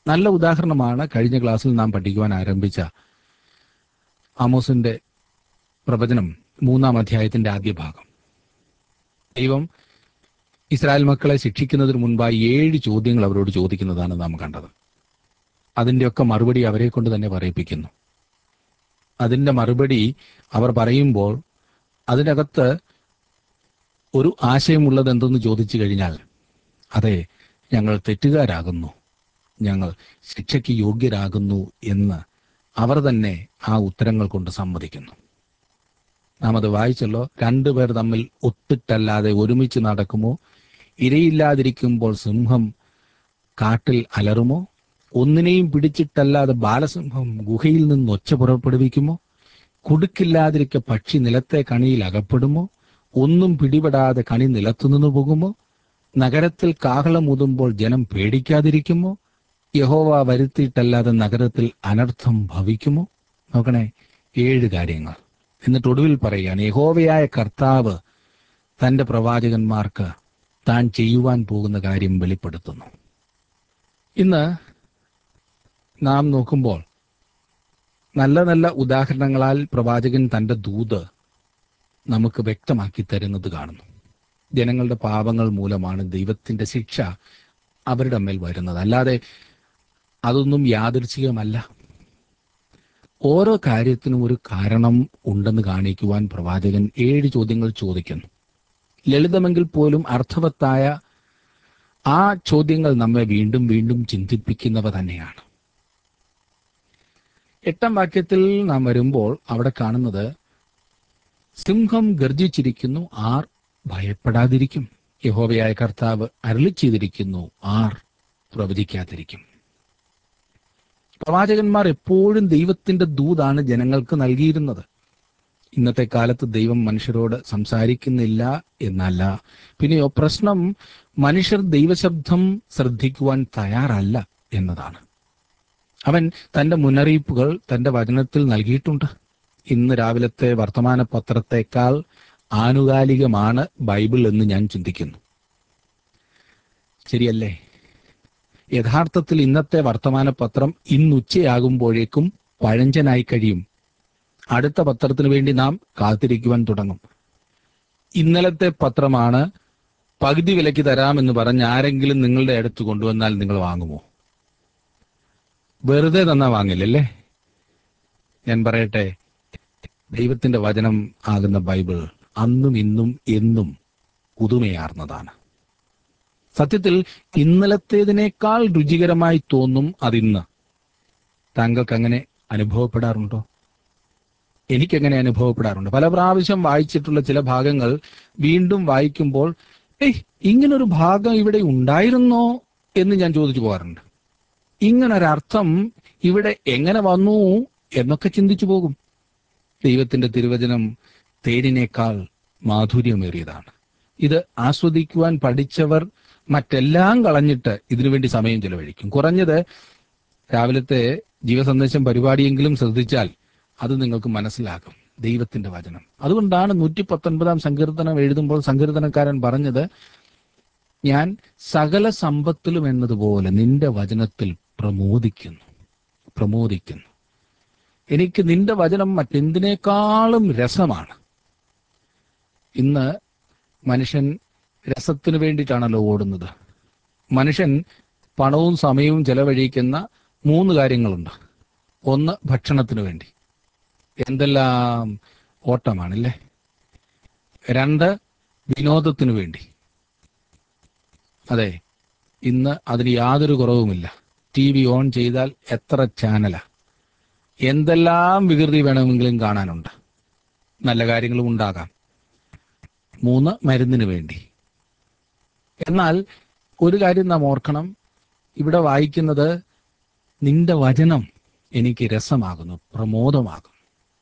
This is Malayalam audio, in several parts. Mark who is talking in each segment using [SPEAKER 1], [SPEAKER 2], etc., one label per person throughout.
[SPEAKER 1] നല്ല ഉദാഹരണമാണ് കഴിഞ്ഞ ക്ലാസ്സിൽ നാം പഠിക്കുവാൻ ആരംഭിച്ച ആമോസിന്റെ പ്രവചനം മൂന്നാം അധ്യായത്തിന്റെ ആദ്യ ഭാഗം ദൈവം ഇസ്രായേൽ മക്കളെ ശിക്ഷിക്കുന്നതിന് മുൻപായി ഏഴ് ചോദ്യങ്ങൾ അവരോട് ചോദിക്കുന്നതാണ് നാം കണ്ടത് അതിന്റെയൊക്കെ മറുപടി അവരെ കൊണ്ട് തന്നെ പറയിപ്പിക്കുന്നു അതിന്റെ മറുപടി അവർ പറയുമ്പോൾ അതിനകത്ത് ഒരു ആശയമുള്ളത് എന്തെന്ന് ചോദിച്ചു കഴിഞ്ഞാൽ അതെ ഞങ്ങൾ തെറ്റുകാരാകുന്നു ഞങ്ങൾ ശിക്ഷയ്ക്ക് യോഗ്യരാകുന്നു എന്ന് അവർ തന്നെ ആ ഉത്തരങ്ങൾ കൊണ്ട് സമ്മതിക്കുന്നു നാം അത് വായിച്ചല്ലോ രണ്ടുപേർ തമ്മിൽ ഒത്തിട്ടല്ലാതെ ഒരുമിച്ച് നടക്കുമോ ഇരയില്ലാതിരിക്കുമ്പോൾ സിംഹം കാട്ടിൽ അലറുമോ ഒന്നിനെയും പിടിച്ചിട്ടല്ലാതെ ബാലസിംഹം ഗുഹയിൽ നിന്ന് ഒച്ച പുറപ്പെടുവിക്കുമോ കുടുക്കില്ലാതിരിക്കെ പക്ഷി നിലത്തെ കണിയിൽ അകപ്പെടുമോ ഒന്നും പിടിപെടാതെ കണി നിലത്തുനിന്ന് പോകുമോ നഗരത്തിൽ കാഹളം ഊതുമ്പോൾ ജനം പേടിക്കാതിരിക്കുമോ യഹോവ വരുത്തിയിട്ടല്ലാതെ നഗരത്തിൽ അനർത്ഥം ഭവിക്കുമോ നോക്കണേ ഏഴ് കാര്യങ്ങൾ എന്നിട്ട് ഒടുവിൽ പറയുകയാണ് യഹോവയായ കർത്താവ് തന്റെ പ്രവാചകന്മാർക്ക് താൻ ചെയ്യുവാൻ പോകുന്ന കാര്യം വെളിപ്പെടുത്തുന്നു ഇന്ന് നാം നോക്കുമ്പോൾ നല്ല നല്ല ഉദാഹരണങ്ങളാൽ പ്രവാചകൻ തന്റെ ദൂത് നമുക്ക് വ്യക്തമാക്കി തരുന്നത് കാണുന്നു ജനങ്ങളുടെ പാപങ്ങൾ മൂലമാണ് ദൈവത്തിന്റെ ശിക്ഷ അവരുടെ മേൽ വരുന്നത് അല്ലാതെ അതൊന്നും യാദൃച്ഛികമല്ല ഓരോ കാര്യത്തിനും ഒരു കാരണം ഉണ്ടെന്ന് കാണിക്കുവാൻ പ്രവാചകൻ ഏഴ് ചോദ്യങ്ങൾ ചോദിക്കുന്നു ലളിതമെങ്കിൽ പോലും അർത്ഥവത്തായ ആ ചോദ്യങ്ങൾ നമ്മെ വീണ്ടും വീണ്ടും ചിന്തിപ്പിക്കുന്നവ തന്നെയാണ് എട്ടാം വാക്യത്തിൽ നാം വരുമ്പോൾ അവിടെ കാണുന്നത് സിംഹം ഗർജിച്ചിരിക്കുന്നു ആർ ഭയപ്പെടാതിരിക്കും യഹോവയായ കർത്താവ് അരളി ചെയ്തിരിക്കുന്നു ആർ പ്രവചിക്കാതിരിക്കും പ്രവാചകന്മാർ എപ്പോഴും ദൈവത്തിന്റെ ദൂതാണ് ജനങ്ങൾക്ക് നൽകിയിരുന്നത് ഇന്നത്തെ കാലത്ത് ദൈവം മനുഷ്യരോട് സംസാരിക്കുന്നില്ല എന്നല്ല പിന്നെയോ പ്രശ്നം മനുഷ്യർ ദൈവശബ്ദം ശ്രദ്ധിക്കുവാൻ തയ്യാറല്ല എന്നതാണ് അവൻ തന്റെ മുന്നറിയിപ്പുകൾ തന്റെ വചനത്തിൽ നൽകിയിട്ടുണ്ട് ഇന്ന് രാവിലത്തെ വർത്തമാന പത്രത്തെക്കാൾ ആനുകാലികമാണ് ബൈബിൾ എന്ന് ഞാൻ ചിന്തിക്കുന്നു ശരിയല്ലേ യഥാർത്ഥത്തിൽ ഇന്നത്തെ വർത്തമാന പത്രം ഇന്ന് ഉച്ചയാകുമ്പോഴേക്കും പഴഞ്ചനായി കഴിയും അടുത്ത പത്രത്തിന് വേണ്ടി നാം കാത്തിരിക്കുവാൻ തുടങ്ങും ഇന്നലത്തെ പത്രമാണ് പകുതി വിലയ്ക്ക് തരാമെന്ന് പറഞ്ഞ് ആരെങ്കിലും നിങ്ങളുടെ അടുത്ത് കൊണ്ടുവന്നാൽ നിങ്ങൾ വാങ്ങുമോ വെറുതെ തന്നാ വാങ്ങില്ലല്ലേ ഞാൻ പറയട്ടെ ദൈവത്തിന്റെ വചനം ആകുന്ന ബൈബിൾ അന്നും ഇന്നും എന്നും പുതുമയാർന്നതാണ് സത്യത്തിൽ ഇന്നലത്തേതിനേക്കാൾ രുചികരമായി തോന്നും അതിന്ന് താങ്കൾക്ക് അങ്ങനെ അനുഭവപ്പെടാറുണ്ടോ എനിക്കങ്ങനെ അനുഭവപ്പെടാറുണ്ട് പല പ്രാവശ്യം വായിച്ചിട്ടുള്ള ചില ഭാഗങ്ങൾ വീണ്ടും വായിക്കുമ്പോൾ ഏയ് ഇങ്ങനൊരു ഭാഗം ഇവിടെ ഉണ്ടായിരുന്നോ എന്ന് ഞാൻ ചോദിച്ചു പോകാറുണ്ട് ഇങ്ങനൊരർത്ഥം ഇവിടെ എങ്ങനെ വന്നു എന്നൊക്കെ ചിന്തിച്ചു പോകും ദൈവത്തിന്റെ തിരുവചനം തേനിനേക്കാൾ മാധുര്യമേറിയതാണ് ഇത് ആസ്വദിക്കുവാൻ പഠിച്ചവർ മറ്റെല്ലാം കളഞ്ഞിട്ട് ഇതിനുവേണ്ടി സമയം ചെലവഴിക്കും കുറഞ്ഞത് രാവിലത്തെ ജീവസന്ദേശം പരിപാടിയെങ്കിലും ശ്രദ്ധിച്ചാൽ അത് നിങ്ങൾക്ക് മനസ്സിലാകും ദൈവത്തിന്റെ വചനം അതുകൊണ്ടാണ് നൂറ്റി പത്തൊൻപതാം സങ്കീർത്തനം എഴുതുമ്പോൾ സങ്കീർത്തനക്കാരൻ പറഞ്ഞത് ഞാൻ സകല സമ്പത്തിലും എന്നതുപോലെ നിന്റെ വചനത്തിൽ പ്രമോദിക്കുന്നു പ്രമോദിക്കുന്നു എനിക്ക് നിന്റെ വചനം മറ്റെന്തിനേക്കാളും രസമാണ് ഇന്ന് മനുഷ്യൻ രസത്തിന് വേണ്ടിയിട്ടാണല്ലോ ഓടുന്നത് മനുഷ്യൻ പണവും സമയവും ചെലവഴിക്കുന്ന മൂന്ന് കാര്യങ്ങളുണ്ട് ഒന്ന് ഭക്ഷണത്തിന് വേണ്ടി എന്തെല്ലാം ഓട്ടമാണല്ലേ രണ്ട് വിനോദത്തിനു വേണ്ടി അതെ ഇന്ന് അതിന് യാതൊരു കുറവുമില്ല ടി വി ഓൺ ചെയ്താൽ എത്ര ചാനലാ എന്തെല്ലാം വികൃതി വേണമെങ്കിലും കാണാനുണ്ട് നല്ല കാര്യങ്ങളും ഉണ്ടാകാം മൂന്ന് മരുന്നിന് വേണ്ടി എന്നാൽ ഒരു കാര്യം നാം ഓർക്കണം ഇവിടെ വായിക്കുന്നത് നിന്റെ വചനം എനിക്ക് രസമാകുന്നു പ്രമോദമാകും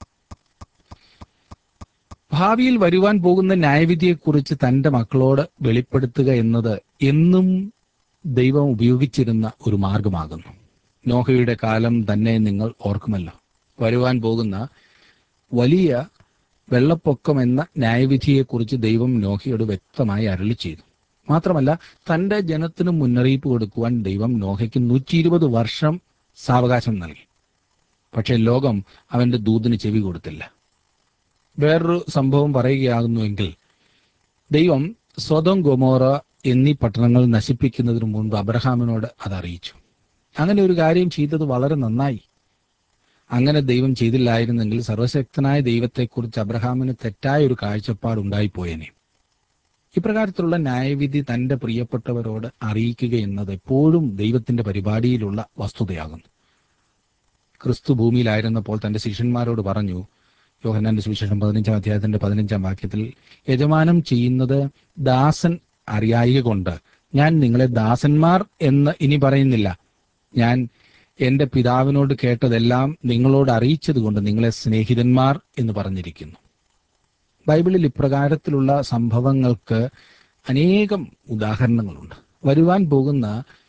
[SPEAKER 1] ഭാവിയിൽ വരുവാൻ പോകുന്ന ന്യായവിധിയെക്കുറിച്ച് തന്റെ മക്കളോട് വെളിപ്പെടുത്തുക എന്നത് എന്നും ദൈവം ഉപയോഗിച്ചിരുന്ന ഒരു മാർഗമാകുന്നു നോഹയുടെ കാലം തന്നെ നിങ്ങൾ ഓർക്കുമല്ലോ വരുവാൻ പോകുന്ന വലിയ വെള്ളപ്പൊക്കം എന്ന ന്യായവിധിയെക്കുറിച്ച് ദൈവം നോഹയോട് വ്യക്തമായി അരളി ചെയ്തു മാത്രമല്ല തന്റെ ജനത്തിന് മുന്നറിയിപ്പ് കൊടുക്കുവാൻ ദൈവം നോഹയ്ക്ക് നൂറ്റി ഇരുപത് വർഷം സാവകാശം നൽകി പക്ഷേ ലോകം അവന്റെ ദൂതിന് ചെവി കൊടുത്തില്ല വേറൊരു സംഭവം പറയുകയാകുന്നുവെങ്കിൽ ദൈവം സ്വതം ഗൊമോറ എന്നീ പട്ടണങ്ങൾ നശിപ്പിക്കുന്നതിന് മുൻപ് അബ്രഹാമിനോട് അത് അറിയിച്ചു അങ്ങനെ ഒരു കാര്യം ചെയ്തത് വളരെ നന്നായി അങ്ങനെ ദൈവം ചെയ്തില്ലായിരുന്നെങ്കിൽ സർവശക്തനായ ദൈവത്തെക്കുറിച്ച് അബ്രഹാമിന് തെറ്റായ ഒരു കാഴ്ചപ്പാട് ഉണ്ടായിപ്പോയേനെ ഇപ്രകാരത്തിലുള്ള ന്യായവിധി തന്റെ പ്രിയപ്പെട്ടവരോട് അറിയിക്കുക എന്നത് എപ്പോഴും ദൈവത്തിന്റെ പരിപാടിയിലുള്ള വസ്തുതയാകുന്നു ക്രിസ്തു ഭൂമിയിലായിരുന്നപ്പോൾ തന്റെ ശിഷ്യന്മാരോട് പറഞ്ഞു യോഹന്നാന്റെ സുവിശേഷം പതിനഞ്ചാം അധ്യായത്തിന്റെ പതിനഞ്ചാം വാക്യത്തിൽ യജമാനം ചെയ്യുന്നത് ദാസൻ അറിയായിക കൊണ്ട് ഞാൻ നിങ്ങളെ ദാസന്മാർ എന്ന് ഇനി പറയുന്നില്ല ഞാൻ എന്റെ പിതാവിനോട് കേട്ടതെല്ലാം നിങ്ങളോട് അറിയിച്ചത് കൊണ്ട് നിങ്ങളെ സ്നേഹിതന്മാർ എന്ന് പറഞ്ഞിരിക്കുന്നു ബൈബിളിൽ ഇപ്രകാരത്തിലുള്ള സംഭവങ്ങൾക്ക് അനേകം ഉദാഹരണങ്ങളുണ്ട് വരുവാൻ പോകുന്ന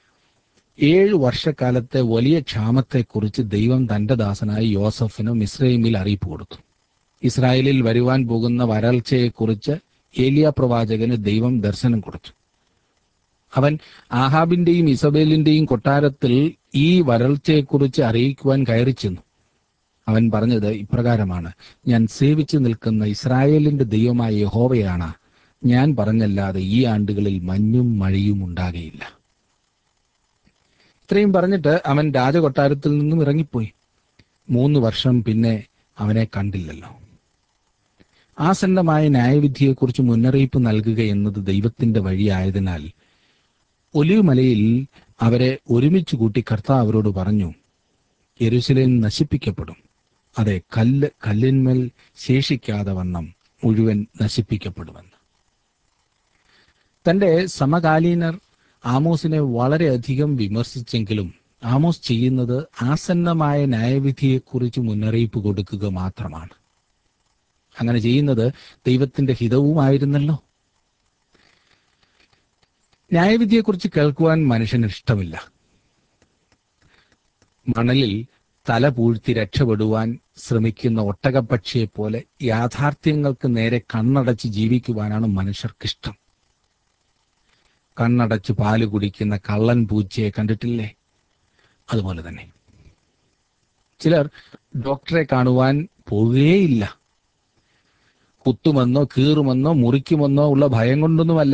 [SPEAKER 1] ഏഴ് വർഷക്കാലത്തെ വലിയ ക്ഷാമത്തെക്കുറിച്ച് ദൈവം തന്റെ ദാസനായ യോസഫിന് മിസ്രൈമിൽ അറിയിപ്പ് കൊടുത്തു ഇസ്രായേലിൽ വരുവാൻ പോകുന്ന വരൾച്ചയെക്കുറിച്ച് ഏലിയ പ്രവാചകന് ദൈവം ദർശനം കൊടുത്തു അവൻ ആഹാബിന്റെയും ഇസബേലിന്റെയും കൊട്ടാരത്തിൽ ഈ വരൾച്ചയെക്കുറിച്ച് അറിയിക്കുവാൻ കയറി ചെന്നു അവൻ പറഞ്ഞത് ഇപ്രകാരമാണ് ഞാൻ സേവിച്ചു നിൽക്കുന്ന ഇസ്രായേലിന്റെ ദൈവമായ യഹോവയാണ് ഞാൻ പറഞ്ഞല്ലാതെ ഈ ആണ്ടുകളിൽ മഞ്ഞും മഴയും ഉണ്ടാകയില്ല ഇത്രയും പറഞ്ഞിട്ട് അവൻ രാജകൊട്ടാരത്തിൽ നിന്നും ഇറങ്ങിപ്പോയി മൂന്ന് വർഷം പിന്നെ അവനെ കണ്ടില്ലല്ലോ ആസന്നമായ ന്യായവിധിയെക്കുറിച്ച് മുന്നറിയിപ്പ് നൽകുക എന്നത് ദൈവത്തിന്റെ വഴിയായതിനാൽ ഒലിവ് മലയിൽ അവരെ ഒരുമിച്ച് കൂട്ടി കർത്താവ് അവരോട് പറഞ്ഞു യെരുശലേം നശിപ്പിക്കപ്പെടും അതെ കല്ല് കല്ലിന്മേൽ ശേഷിക്കാതെ വണ്ണം മുഴുവൻ നശിപ്പിക്കപ്പെടുമെന്ന് തന്റെ സമകാലീനർ ആമോസിനെ വളരെയധികം വിമർശിച്ചെങ്കിലും ആമോസ് ചെയ്യുന്നത് ആസന്നമായ ന്യായവിധിയെക്കുറിച്ച് മുന്നറിയിപ്പ് കൊടുക്കുക മാത്രമാണ് അങ്ങനെ ചെയ്യുന്നത് ദൈവത്തിന്റെ ഹിതവുമായിരുന്നല്ലോ ന്യായവിധിയെക്കുറിച്ച് കേൾക്കുവാൻ മനുഷ്യന് ഇഷ്ടമില്ല മണലിൽ തല പൂഴ്ത്തി രക്ഷപ്പെടുവാൻ ശ്രമിക്കുന്ന ഒട്ടകപ്പക്ഷിയെ പോലെ യാഥാർത്ഥ്യങ്ങൾക്ക് നേരെ കണ്ണടച്ച് ജീവിക്കുവാനാണ് മനുഷ്യർക്കിഷ്ടം കണ്ണടച്ച് പാല് കുടിക്കുന്ന കള്ളൻ പൂച്ചയെ കണ്ടിട്ടില്ലേ അതുപോലെ തന്നെ ചിലർ ഡോക്ടറെ കാണുവാൻ പോവുകയേയില്ല കുത്തുമെന്നോ കീറുമെന്നോ മുറിക്കുമെന്നോ ഉള്ള ഭയം കൊണ്ടൊന്നുമല്ല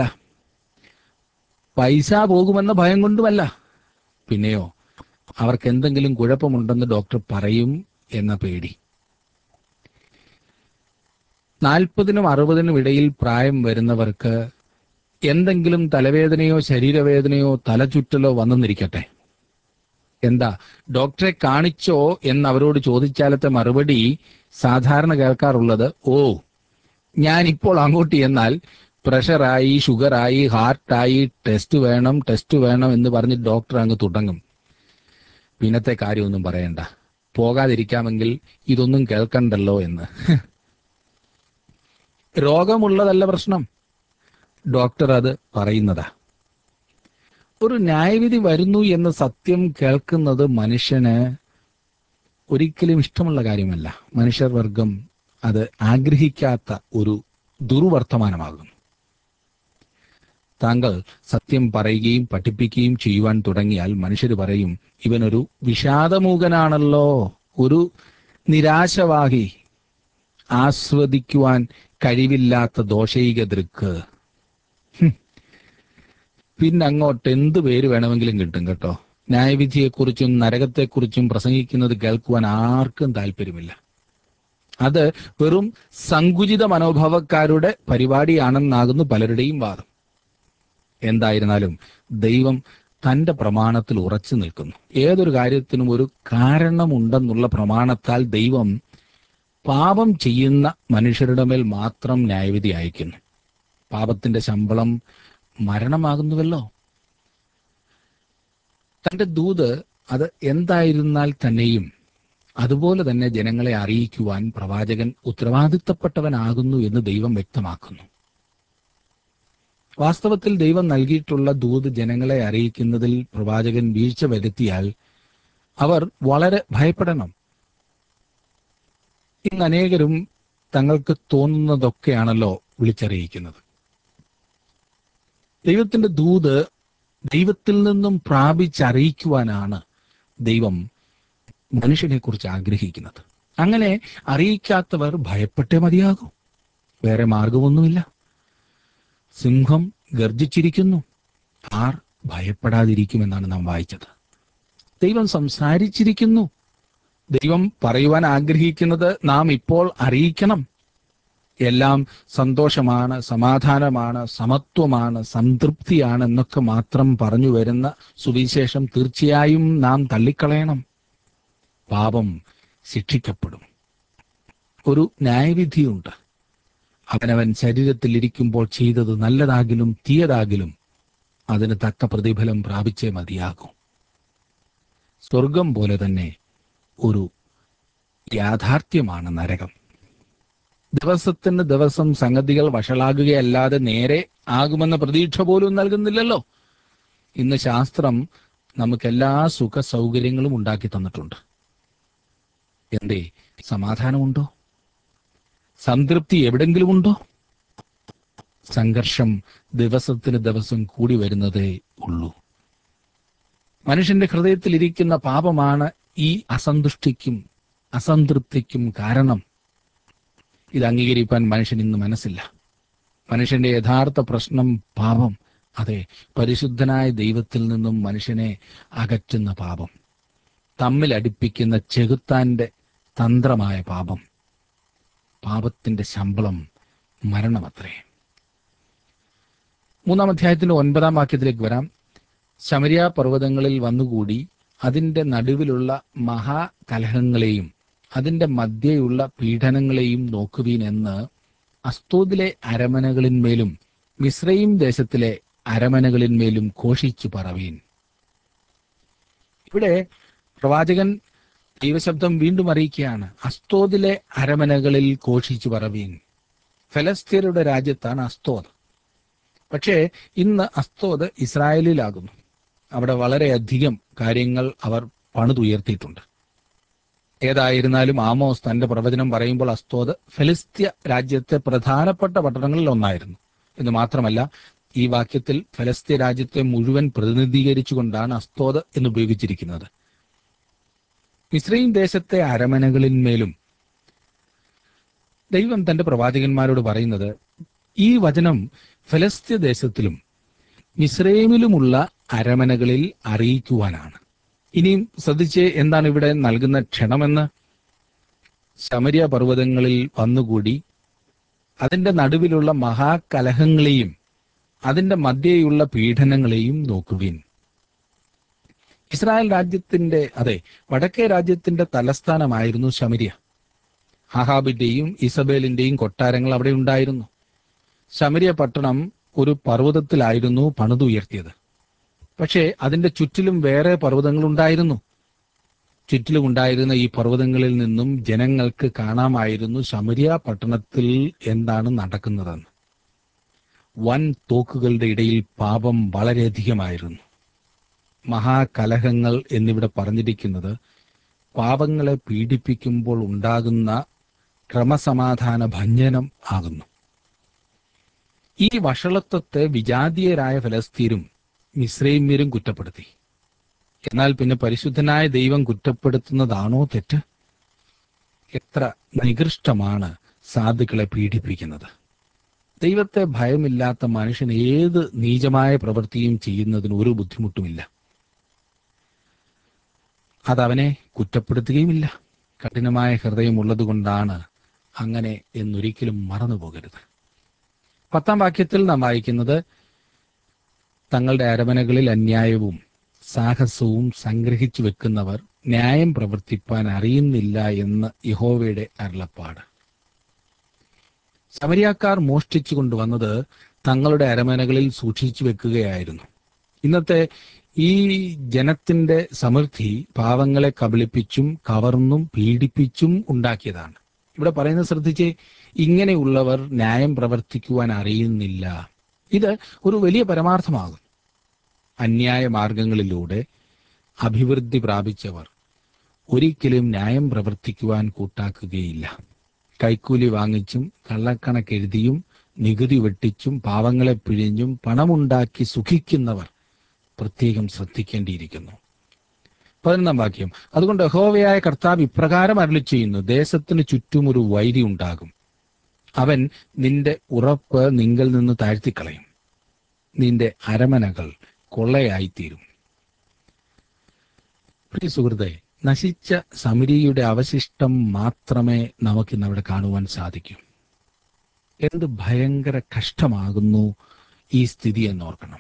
[SPEAKER 1] പൈസ പോകുമെന്ന ഭയം കൊണ്ടുമല്ല പിന്നെയോ അവർക്ക് എന്തെങ്കിലും കുഴപ്പമുണ്ടെന്ന് ഡോക്ടർ പറയും എന്ന പേടി നാൽപ്പതിനും അറുപതിനും ഇടയിൽ പ്രായം വരുന്നവർക്ക് എന്തെങ്കിലും തലവേദനയോ ശരീരവേദനയോ തലചുറ്റലോ വന്നെന്നിരിക്കട്ടെ എന്താ ഡോക്ടറെ കാണിച്ചോ എന്ന് അവരോട് ചോദിച്ചാലത്തെ മറുപടി സാധാരണ കേൾക്കാറുള്ളത് ഓ ഞാൻ ഇപ്പോൾ അങ്ങോട്ട് എന്നാൽ പ്രഷറായി ഷുഗറായി ഹാർട്ടായി ടെസ്റ്റ് വേണം ടെസ്റ്റ് വേണം എന്ന് പറഞ്ഞ് ഡോക്ടർ അങ്ങ് തുടങ്ങും പിന്നത്തെ കാര്യമൊന്നും പറയണ്ട പോകാതിരിക്കാമെങ്കിൽ ഇതൊന്നും കേൾക്കണ്ടല്ലോ എന്ന് രോഗമുള്ളതല്ല പ്രശ്നം ഡോക്ടർ അത് പറയുന്നതാ ഒരു ന്യായവിധി വരുന്നു എന്ന സത്യം കേൾക്കുന്നത് മനുഷ്യന് ഒരിക്കലും ഇഷ്ടമുള്ള കാര്യമല്ല മനുഷ്യർ വർഗം അത് ആഗ്രഹിക്കാത്ത ഒരു ദുർവർത്തമാനമാകുന്നു താങ്കൾ സത്യം പറയുകയും പഠിപ്പിക്കുകയും ചെയ്യുവാൻ തുടങ്ങിയാൽ മനുഷ്യർ പറയും ഇവനൊരു വിഷാദമൂകനാണല്ലോ ഒരു നിരാശവാഹി ആസ്വദിക്കുവാൻ കഴിവില്ലാത്ത ദോഷൈക ദൃക്ക് ഹും. പിന്നെ അങ്ങോട്ട് എന്ത് പേര് വേണമെങ്കിലും കിട്ടും കേട്ടോ ന്യായവിധിയെക്കുറിച്ചും നരകത്തെക്കുറിച്ചും പ്രസംഗിക്കുന്നത് കേൾക്കുവാൻ ആർക്കും താല്പര്യമില്ല അത് വെറും സങ്കുചിത മനോഭാവക്കാരുടെ പരിപാടിയാണെന്നാകുന്നു പലരുടെയും വാദം എന്തായിരുന്നാലും ദൈവം തന്റെ പ്രമാണത്തിൽ ഉറച്ചു നിൽക്കുന്നു ഏതൊരു കാര്യത്തിനും ഒരു കാരണമുണ്ടെന്നുള്ള പ്രമാണത്താൽ ദൈവം പാപം ചെയ്യുന്ന മനുഷ്യരുടെ മേൽ മാത്രം ന്യായവിധി അയക്കുന്നു പാപത്തിന്റെ ശമ്പളം മരണമാകുന്നുവല്ലോ തന്റെ ദൂത് അത് എന്തായിരുന്നാൽ തന്നെയും അതുപോലെ തന്നെ ജനങ്ങളെ അറിയിക്കുവാൻ പ്രവാചകൻ ഉത്തരവാദിത്തപ്പെട്ടവനാകുന്നു എന്ന് ദൈവം വ്യക്തമാക്കുന്നു വാസ്തവത്തിൽ ദൈവം നൽകിയിട്ടുള്ള ദൂത് ജനങ്ങളെ അറിയിക്കുന്നതിൽ പ്രവാചകൻ വീഴ്ച വരുത്തിയാൽ അവർ വളരെ ഭയപ്പെടണം ഇന്ന് അനേകരും തങ്ങൾക്ക് തോന്നുന്നതൊക്കെയാണല്ലോ വിളിച്ചറിയിക്കുന്നത് ദൈവത്തിന്റെ ദൂത് ദൈവത്തിൽ നിന്നും പ്രാപിച്ചറിയിക്കുവാനാണ് ദൈവം മനുഷ്യനെ കുറിച്ച് ആഗ്രഹിക്കുന്നത് അങ്ങനെ അറിയിക്കാത്തവർ ഭയപ്പെട്ടേ മതിയാകൂ വേറെ മാർഗമൊന്നുമില്ല സിംഹം ഗർജിച്ചിരിക്കുന്നു ആർ ഭയപ്പെടാതിരിക്കുമെന്നാണ് നാം വായിച്ചത് ദൈവം സംസാരിച്ചിരിക്കുന്നു ദൈവം പറയുവാൻ ആഗ്രഹിക്കുന്നത് നാം ഇപ്പോൾ അറിയിക്കണം എല്ലാം സന്തോഷമാണ് സമാധാനമാണ് സമത്വമാണ് സംതൃപ്തിയാണ് എന്നൊക്കെ മാത്രം പറഞ്ഞു വരുന്ന സുവിശേഷം തീർച്ചയായും നാം തള്ളിക്കളയണം പാപം ശിക്ഷിക്കപ്പെടും ഒരു ന്യായവിധിയുണ്ട് അവനവൻ ശരീരത്തിൽ ഇരിക്കുമ്പോൾ ചെയ്തത് നല്ലതാകിലും തീയതാകിലും അതിന് തക്ക പ്രതിഫലം പ്രാപിച്ചേ മതിയാകും സ്വർഗം പോലെ തന്നെ ഒരു യാഥാർത്ഥ്യമാണ് നരകം ദിവസത്തിന് ദിവസം സംഗതികൾ വഷളാകുകയല്ലാതെ നേരെ ആകുമെന്ന പ്രതീക്ഷ പോലും നൽകുന്നില്ലല്ലോ ഇന്ന് ശാസ്ത്രം നമുക്ക് എല്ലാ സുഖ സൗകര്യങ്ങളും ഉണ്ടാക്കി തന്നിട്ടുണ്ട് എന്തേ സമാധാനമുണ്ടോ സംതൃപ്തി എവിടെങ്കിലും ഉണ്ടോ സംഘർഷം ദിവസത്തിന് ദിവസം കൂടി വരുന്നതേ ഉള്ളൂ മനുഷ്യന്റെ ഹൃദയത്തിൽ ഇരിക്കുന്ന പാപമാണ് ഈ അസന്തുഷ്ടിക്കും അസംതൃപ്തിക്കും കാരണം ഇത് അംഗീകരിക്കാൻ മനുഷ്യൻ ഇന്ന് മനസ്സില്ല മനുഷ്യന്റെ യഥാർത്ഥ പ്രശ്നം പാപം അതെ പരിശുദ്ധനായ ദൈവത്തിൽ നിന്നും മനുഷ്യനെ അകറ്റുന്ന പാപം തമ്മിൽ അടുപ്പിക്കുന്ന ചെകുത്താന്റെ തന്ത്രമായ പാപം പാപത്തിന്റെ ശമ്പളം മരണമത്രേ മൂന്നാം അധ്യായത്തിന്റെ ഒൻപതാം വാക്യത്തിലേക്ക് വരാം ശമരിയ പർവ്വതങ്ങളിൽ വന്നുകൂടി അതിന്റെ നടുവിലുള്ള മഹാകലഹങ്ങളെയും അതിന്റെ മധ്യയുള്ള പീഡനങ്ങളെയും നോക്കുവീൻ എന്ന് അസ്തോദിലെ അരമനകളിന്മേലും മിശ്രയും ദേശത്തിലെ അരമനകളിന്മേലും ഘോഷിച്ചു പറവീൻ ഇവിടെ പ്രവാചകൻ ദൈവശബ്ദം വീണ്ടും അറിയിക്കുകയാണ് അസ്തോദിലെ അരമനകളിൽ ഘോഷിച്ചു പറവീൻ ഫലസ്തീനയുടെ രാജ്യത്താണ് അസ്തോദ് പക്ഷേ ഇന്ന് അസ്തോദ് ഇസ്രായേലിലാകുന്നു അവിടെ വളരെയധികം കാര്യങ്ങൾ അവർ പണിതുയർത്തിയിട്ടുണ്ട് ഏതായിരുന്നാലും ആമോസ് തന്റെ പ്രവചനം പറയുമ്പോൾ അസ്തോദ് ഫലസ്ത്യ രാജ്യത്തെ പ്രധാനപ്പെട്ട പട്ടണങ്ങളിൽ ഒന്നായിരുന്നു എന്ന് മാത്രമല്ല ഈ വാക്യത്തിൽ ഫലസ്ത്യ രാജ്യത്തെ മുഴുവൻ പ്രതിനിധീകരിച്ചുകൊണ്ടാണ് അസ്തോദ് എന്ന് ഉപയോഗിച്ചിരിക്കുന്നത് ഇസ്രയേൽ ദേശത്തെ അരമനകളിന്മേലും ദൈവം തന്റെ പ്രവാചകന്മാരോട് പറയുന്നത് ഈ വചനം ഫലസ്ത്യ ദേശത്തിലും മിസ്രൈമിലുമുള്ള അരമനകളിൽ അറിയിക്കുവാനാണ് ഇനിയും ശ്രദ്ധിച്ച് എന്താണ് ഇവിടെ നൽകുന്ന ക്ഷണമെന്ന് ശമരിയ പർവ്വതങ്ങളിൽ വന്നുകൂടി അതിന്റെ നടുവിലുള്ള മഹാകലഹങ്ങളെയും അതിന്റെ മധ്യേയുള്ള പീഡനങ്ങളെയും നോക്കുവിൻ ഇസ്രായേൽ രാജ്യത്തിന്റെ അതെ വടക്കേ രാജ്യത്തിന്റെ തലസ്ഥാനമായിരുന്നു ശമരിയ ആഹാബിന്റെയും ഇസബേലിന്റെയും കൊട്ടാരങ്ങൾ അവിടെ ഉണ്ടായിരുന്നു ശമരിയ പട്ടണം ഒരു പർവ്വതത്തിലായിരുന്നു പണിതുയർത്തിയത് പക്ഷേ അതിന്റെ ചുറ്റിലും വേറെ പർവ്വതങ്ങൾ ഉണ്ടായിരുന്നു ചുറ്റിലും ഉണ്ടായിരുന്ന ഈ പർവ്വതങ്ങളിൽ നിന്നും ജനങ്ങൾക്ക് കാണാമായിരുന്നു ശമരിയ പട്ടണത്തിൽ എന്താണ് നടക്കുന്നതെന്ന് വൻ തോക്കുകളുടെ ഇടയിൽ പാപം വളരെയധികമായിരുന്നു മഹാകലഹങ്ങൾ എന്നിവിടെ പറഞ്ഞിരിക്കുന്നത് പാപങ്ങളെ പീഡിപ്പിക്കുമ്പോൾ ഉണ്ടാകുന്ന ക്രമസമാധാന ഭഞ്ജനം ആകുന്നു ഈ വഷളത്വത്തെ വിജാതീയരായ ഫലസ്തീനും മിശ്രൈമ്യരും കുറ്റപ്പെടുത്തി എന്നാൽ പിന്നെ പരിശുദ്ധനായ ദൈവം കുറ്റപ്പെടുത്തുന്നതാണോ തെറ്റ് എത്ര നികൃഷ്ടമാണ് സാധുക്കളെ പീഡിപ്പിക്കുന്നത് ദൈവത്തെ ഭയമില്ലാത്ത മനുഷ്യൻ ഏത് നീചമായ പ്രവൃത്തിയും ചെയ്യുന്നതിന് ഒരു ബുദ്ധിമുട്ടുമില്ല അതവനെ കുറ്റപ്പെടുത്തുകയുമില്ല കഠിനമായ ഹൃദയമുള്ളത് കൊണ്ടാണ് അങ്ങനെ എന്നൊരിക്കലും മറന്നു പോകരുത് പത്താം വാക്യത്തിൽ നാം വായിക്കുന്നത് തങ്ങളുടെ അരമനകളിൽ അന്യായവും സാഹസവും സംഗ്രഹിച്ചു വെക്കുന്നവർ ന്യായം പ്രവർത്തിപ്പാൻ അറിയുന്നില്ല എന്ന് യഹോവയുടെ അരുളപ്പാട് ശമരിയാക്കാർ മോഷ്ടിച്ചു കൊണ്ടുവന്നത് തങ്ങളുടെ അരമനകളിൽ സൂക്ഷിച്ചു വെക്കുകയായിരുന്നു ഇന്നത്തെ ഈ ജനത്തിന്റെ സമൃദ്ധി പാവങ്ങളെ കബളിപ്പിച്ചും കവർന്നും പീഡിപ്പിച്ചും ഉണ്ടാക്കിയതാണ് ഇവിടെ പറയുന്നത് ശ്രദ്ധിച്ച് ഇങ്ങനെയുള്ളവർ ന്യായം പ്രവർത്തിക്കുവാൻ അറിയുന്നില്ല ഇത് ഒരു വലിയ പരമാർത്ഥമാകും അന്യായ മാർഗങ്ങളിലൂടെ അഭിവൃദ്ധി പ്രാപിച്ചവർ ഒരിക്കലും ന്യായം പ്രവർത്തിക്കുവാൻ കൂട്ടാക്കുകയില്ല കൈക്കൂലി വാങ്ങിച്ചും കള്ളക്കണക്കെഴുതിയും നികുതി വെട്ടിച്ചും പാവങ്ങളെ പിഴിഞ്ഞും പണമുണ്ടാക്കി സുഖിക്കുന്നവർ പ്രത്യേകം ശ്രദ്ധിക്കേണ്ടിയിരിക്കുന്നു പതിനൊന്നാം വാക്യം അതുകൊണ്ട് യഹോവയായ കർത്താവ് ഇപ്രകാരം അരുളി ചെയ്യുന്നു ദേശത്തിന് ചുറ്റും ഒരു വൈരി ഉണ്ടാകും അവൻ നിന്റെ ഉറപ്പ് നിങ്കിൽ നിന്ന് താഴ്ത്തിക്കളയും നിന്റെ അരമനകൾ കൊള്ളയായിത്തീരും പ്രിയ സുഹൃത്തെ നശിച്ച സമരിയുടെ അവശിഷ്ടം മാത്രമേ നമുക്കിന്ന് അവിടെ കാണുവാൻ സാധിക്കൂ എന്ത് ഭയങ്കര കഷ്ടമാകുന്നു ഈ സ്ഥിതി എന്നോർക്കണം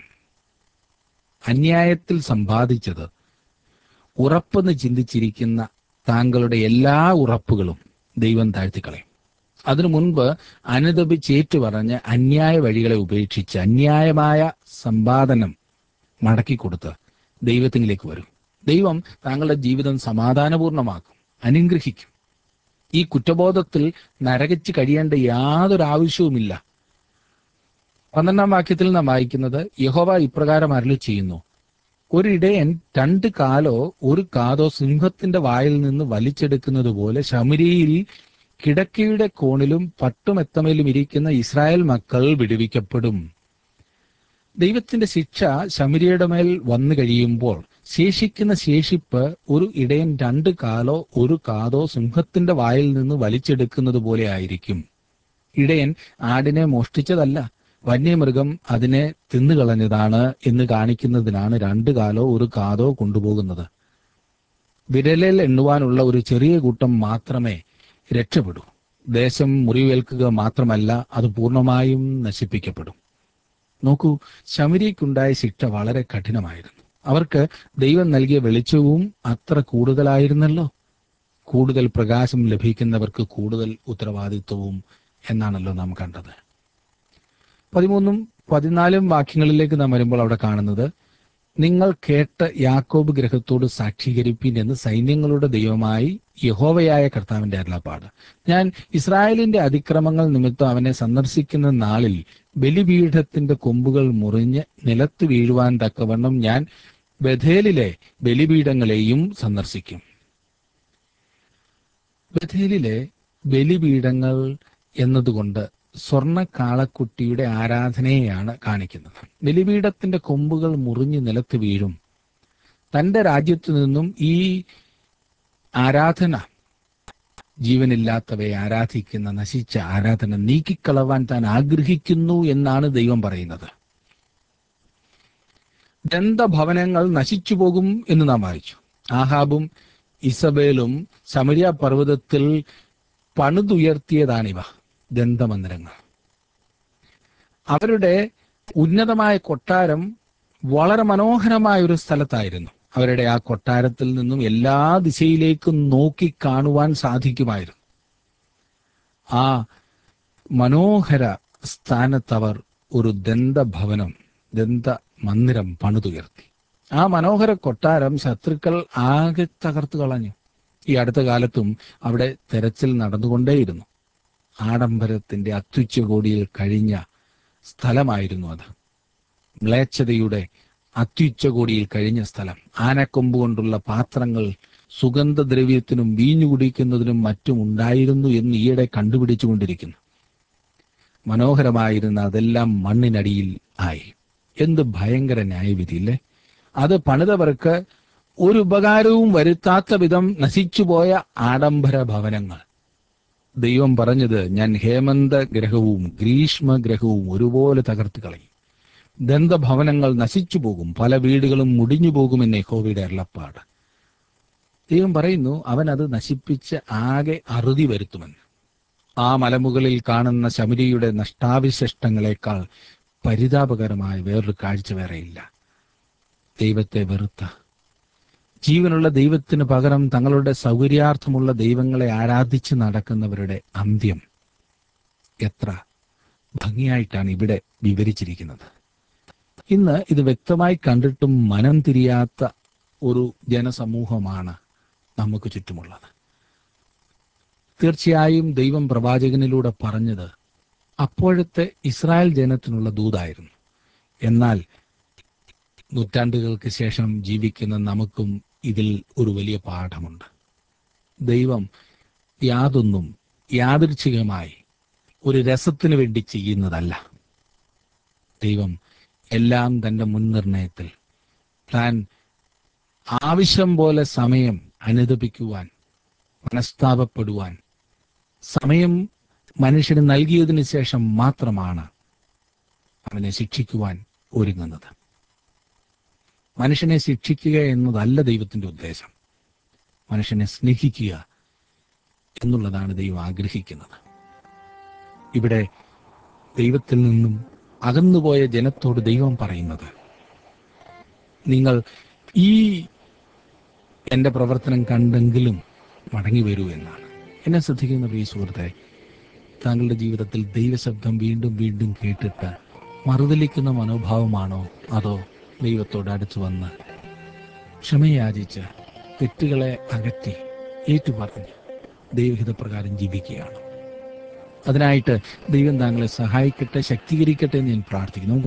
[SPEAKER 1] അന്യായത്തിൽ സമ്പാദിച്ചത് ഉറപ്പെന്ന് ചിന്തിച്ചിരിക്കുന്ന താങ്കളുടെ എല്ലാ ഉറപ്പുകളും ദൈവം താഴ്ത്തിക്കളയും അതിനു മുൻപ് അനുദപിച്ചേറ്റു പറഞ്ഞ് അന്യായ വഴികളെ ഉപേക്ഷിച്ച് അന്യായമായ സമ്പാദനം മടക്കിക്കൊടുത്ത് ദൈവത്തിലേക്ക് വരും ദൈവം താങ്കളുടെ ജീവിതം സമാധാനപൂർണമാക്കും അനുഗ്രഹിക്കും ഈ കുറ്റബോധത്തിൽ നരകിച്ച് കഴിയേണ്ട യാതൊരു ആവശ്യവുമില്ല പന്ത്രണ്ടാം വാക്യത്തിൽ നാം വായിക്കുന്നത് യഹോവ ഇപ്രകാരം അരളി ചെയ്യുന്നു ഒരിടയൻ രണ്ട് കാലോ ഒരു കാതോ സിംഹത്തിന്റെ വായിൽ നിന്ന് വലിച്ചെടുക്കുന്നത് പോലെ ശമരിയിൽ കിടക്കയുടെ കോണിലും പട്ടുമെത്തമയിലും ഇരിക്കുന്ന ഇസ്രായേൽ മക്കൾ വിടുവിക്കപ്പെടും ദൈവത്തിന്റെ ശിക്ഷ ശമരിയുടെ മേൽ വന്നു കഴിയുമ്പോൾ ശേഷിക്കുന്ന ശേഷിപ്പ് ഒരു ഇടയൻ രണ്ട് കാലോ ഒരു കാതോ സിംഹത്തിന്റെ വായിൽ നിന്ന് വലിച്ചെടുക്കുന്നത് പോലെ ആയിരിക്കും ഇടയൻ ആടിനെ മോഷ്ടിച്ചതല്ല വന്യമൃഗം അതിനെ തിന്നുകളഞ്ഞതാണ് എന്ന് കാണിക്കുന്നതിനാണ് രണ്ട് കാലോ ഒരു കാതോ കൊണ്ടുപോകുന്നത് വിരലിൽ എണ്ണുവാനുള്ള ഒരു ചെറിയ കൂട്ടം മാത്രമേ രക്ഷപ്പെടൂ ദേശം മുറിവേൽക്കുക മാത്രമല്ല അത് പൂർണ്ണമായും നശിപ്പിക്കപ്പെടും നോക്കൂ ശമരിക്കുണ്ടായ ശിക്ഷ വളരെ കഠിനമായിരുന്നു അവർക്ക് ദൈവം നൽകിയ വെളിച്ചവും അത്ര കൂടുതലായിരുന്നല്ലോ കൂടുതൽ പ്രകാശം ലഭിക്കുന്നവർക്ക് കൂടുതൽ ഉത്തരവാദിത്വവും എന്നാണല്ലോ നാം കണ്ടത് പതിമൂന്നും പതിനാലും വാക്യങ്ങളിലേക്ക് നാം വരുമ്പോൾ അവിടെ കാണുന്നത് നിങ്ങൾ കേട്ട് യാക്കോബ് ഗ്രഹത്തോട് സാക്ഷീകരിപ്പിൻ എന്ന് സൈന്യങ്ങളുടെ ദൈവമായി യഹോവയായ കർത്താവിന്റെ അരുളപ്പാട് ഞാൻ ഇസ്രായേലിന്റെ അതിക്രമങ്ങൾ നിമിത്തം അവനെ സന്ദർശിക്കുന്ന നാളിൽ ബലിപീഠത്തിന്റെ കൊമ്പുകൾ മുറിഞ്ഞ് നിലത്ത് വീഴുവാൻ തക്കവണ്ണം ഞാൻ ബഥേലിലെ ബലിപീഠങ്ങളെയും സന്ദർശിക്കും ബഥേലിലെ ബലിപീഠങ്ങൾ എന്നതുകൊണ്ട് സ്വർണ്ണ കാളക്കുട്ടിയുടെ ആരാധനയെയാണ് കാണിക്കുന്നത് ബലിപീഠത്തിന്റെ കൊമ്പുകൾ മുറിഞ്ഞ് നിലത്ത് വീഴും തന്റെ രാജ്യത്തു നിന്നും ഈ ആരാധന ജീവനില്ലാത്തവയെ ആരാധിക്കുന്ന നശിച്ച ആരാധന നീക്കിക്കളവാൻ താൻ ആഗ്രഹിക്കുന്നു എന്നാണ് ദൈവം പറയുന്നത് ദന്തഭവനങ്ങൾ നശിച്ചു പോകും എന്ന് നാം വായിച്ചു ആഹാബും ഇസബേലും സമരിയ പർവ്വതത്തിൽ പണിതുയർത്തിയതാണിവ ദന്തമന്ദിരങ്ങൾ അവരുടെ ഉന്നതമായ കൊട്ടാരം വളരെ മനോഹരമായ ഒരു സ്ഥലത്തായിരുന്നു അവരുടെ ആ കൊട്ടാരത്തിൽ നിന്നും എല്ലാ ദിശയിലേക്കും നോക്കി കാണുവാൻ സാധിക്കുമായിരുന്നു ആ മനോഹര സ്ഥാനത്തവർ ഒരു ദന്തഭവനം ദന്ത മന്ദിരം പണിതുയർത്തി ആ മനോഹര കൊട്ടാരം ശത്രുക്കൾ ആകെ തകർത്തു കളഞ്ഞു ഈ അടുത്ത കാലത്തും അവിടെ തെരച്ചിൽ നടന്നുകൊണ്ടേയിരുന്നു ആഡംബരത്തിന്റെ അത്യുച്ചകോടിയിൽ കഴിഞ്ഞ സ്ഥലമായിരുന്നു അത് മ്ലേച്ഛതയുടെ അത്യുച്ചകോടിയിൽ കഴിഞ്ഞ സ്ഥലം ആനക്കൊമ്പ് കൊണ്ടുള്ള പാത്രങ്ങൾ സുഗന്ധദ്രവ്യത്തിനും വീഞ്ഞു കുടിക്കുന്നതിനും മറ്റും ഉണ്ടായിരുന്നു എന്ന് ഈയിടെ കണ്ടുപിടിച്ചുകൊണ്ടിരിക്കുന്നു മനോഹരമായിരുന്ന അതെല്ലാം മണ്ണിനടിയിൽ ആയി എന്ത് ഭയങ്കര ന്യായവിധിയില്ലേ അത് പണിതവർക്ക് ഒരു ഉപകാരവും വരുത്താത്ത വിധം നശിച്ചുപോയ ആഡംബര ഭവനങ്ങൾ ദൈവം പറഞ്ഞത് ഞാൻ ഹേമന്ത ഗ്രഹവും ഗ്രീഷ്മ ഗ്രഹവും ഒരുപോലെ തകർത്ത് കളയും ദന്തഭവനങ്ങൾ നശിച്ചു പോകും പല വീടുകളും മുടിഞ്ഞു പോകുമെന്ന് യഹോവയുടെ അരുളപ്പാട് ദൈവം പറയുന്നു അവൻ അത് നശിപ്പിച്ച് ആകെ അറുതി വരുത്തുമെന്ന് ആ മലമുകളിൽ കാണുന്ന ശമരിയുടെ നഷ്ടാവിശിഷ്ടങ്ങളെക്കാൾ പരിതാപകരമായ വേറൊരു കാഴ്ച വേറെയില്ല ദൈവത്തെ വെറുത്ത ജീവനുള്ള ദൈവത്തിന് പകരം തങ്ങളുടെ സൗകര്യാർത്ഥമുള്ള ദൈവങ്ങളെ ആരാധിച്ച് നടക്കുന്നവരുടെ അന്ത്യം എത്ര ഭംഗിയായിട്ടാണ് ഇവിടെ വിവരിച്ചിരിക്കുന്നത് ഇന്ന് ഇത് വ്യക്തമായി കണ്ടിട്ടും മനം തിരിയാത്ത ഒരു ജനസമൂഹമാണ് നമുക്ക് ചുറ്റുമുള്ളത് തീർച്ചയായും ദൈവം പ്രവാചകനിലൂടെ പറഞ്ഞത് അപ്പോഴത്തെ ഇസ്രായേൽ ജനത്തിനുള്ള ദൂതായിരുന്നു എന്നാൽ നൂറ്റാണ്ടുകൾക്ക് ശേഷം ജീവിക്കുന്ന നമുക്കും ഇതിൽ ഒരു വലിയ പാഠമുണ്ട് ദൈവം യാതൊന്നും യാദൃച്ഛികമായി ഒരു രസത്തിന് വേണ്ടി ചെയ്യുന്നതല്ല ദൈവം എല്ലാം തന്റെ മുൻനിർണയത്തിൽ താൻ ആവശ്യം പോലെ സമയം അനുദപിക്കുവാൻ മനസ്താപപ്പെടുവാൻ സമയം മനുഷ്യന് നൽകിയതിനു ശേഷം മാത്രമാണ് അവനെ ശിക്ഷിക്കുവാൻ ഒരുങ്ങുന്നത് മനുഷ്യനെ ശിക്ഷിക്കുക എന്നതല്ല ദൈവത്തിന്റെ ഉദ്ദേശം മനുഷ്യനെ സ്നേഹിക്കുക എന്നുള്ളതാണ് ദൈവം ആഗ്രഹിക്കുന്നത് ഇവിടെ ദൈവത്തിൽ നിന്നും അകന്നുപോയ ജനത്തോട് ദൈവം പറയുന്നത് നിങ്ങൾ ഈ എൻ്റെ പ്രവർത്തനം കണ്ടെങ്കിലും മടങ്ങി വരൂ എന്നാണ് എന്നെ ശ്രദ്ധിക്കുന്ന പ്രിയ സുഹൃത്തെ താങ്കളുടെ ജീവിതത്തിൽ ദൈവശബ്ദം വീണ്ടും വീണ്ടും കേട്ടിട്ട് മറുതലിക്കുന്ന മനോഭാവമാണോ അതോ ദൈവത്തോട് അടുത്തു വന്ന് ക്ഷമയാചിച്ച് തെറ്റുകളെ അകറ്റി ഏറ്റുപറഞ്ഞ് ദൈവഹിതപ്രകാരം ജീവിക്കുകയാണ് അതിനായിട്ട് ദൈവം താങ്കളെ സഹായിക്കട്ടെ ശക്തീകരിക്കട്ടെ എന്ന് ഞാൻ പ്രാർത്ഥിക്കുന്നു